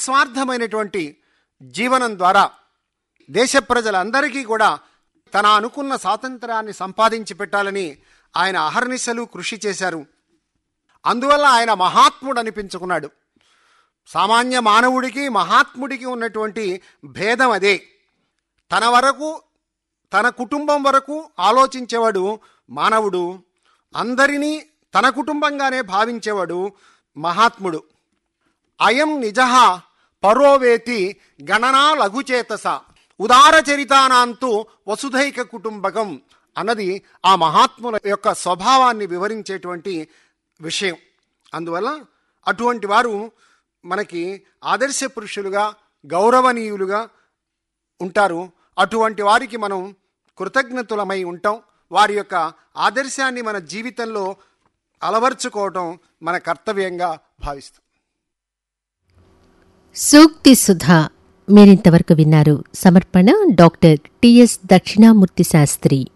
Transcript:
నిస్వార్థమైనటువంటి జీవనం ద్వారా దేశ ప్రజలందరికీ కూడా తన అనుకున్న స్వాతంత్రాన్ని సంపాదించి పెట్టాలని ఆయన అహర్నిశలు కృషి చేశారు అందువల్ల ఆయన మహాత్ముడు అనిపించుకున్నాడు సామాన్య మానవుడికి మహాత్ముడికి ఉన్నటువంటి భేదం అదే తన వరకు తన కుటుంబం వరకు ఆలోచించేవాడు మానవుడు అందరినీ తన కుటుంబంగానే భావించేవాడు మహాత్ముడు అయం నిజ పరోవేతి గణనా లఘుచేతస ఉదార చరితానాంతు వసుధైక కుటుంబకం అన్నది ఆ మహాత్ముల యొక్క స్వభావాన్ని వివరించేటువంటి విషయం అందువల్ల అటువంటి వారు మనకి ఆదర్శ పురుషులుగా గౌరవనీయులుగా ఉంటారు అటువంటి వారికి మనం కృతజ్ఞతులమై ఉంటాం వారి యొక్క ఆదర్శాన్ని మన జీవితంలో అలవర్చుకోవటం మన కర్తవ్యంగా భావిస్తాం సూక్తి సుధా మీరింతవరకు విన్నారు సమర్పణ డాక్టర్ టిఎస్ దక్షిణామూర్తి శాస్త్రి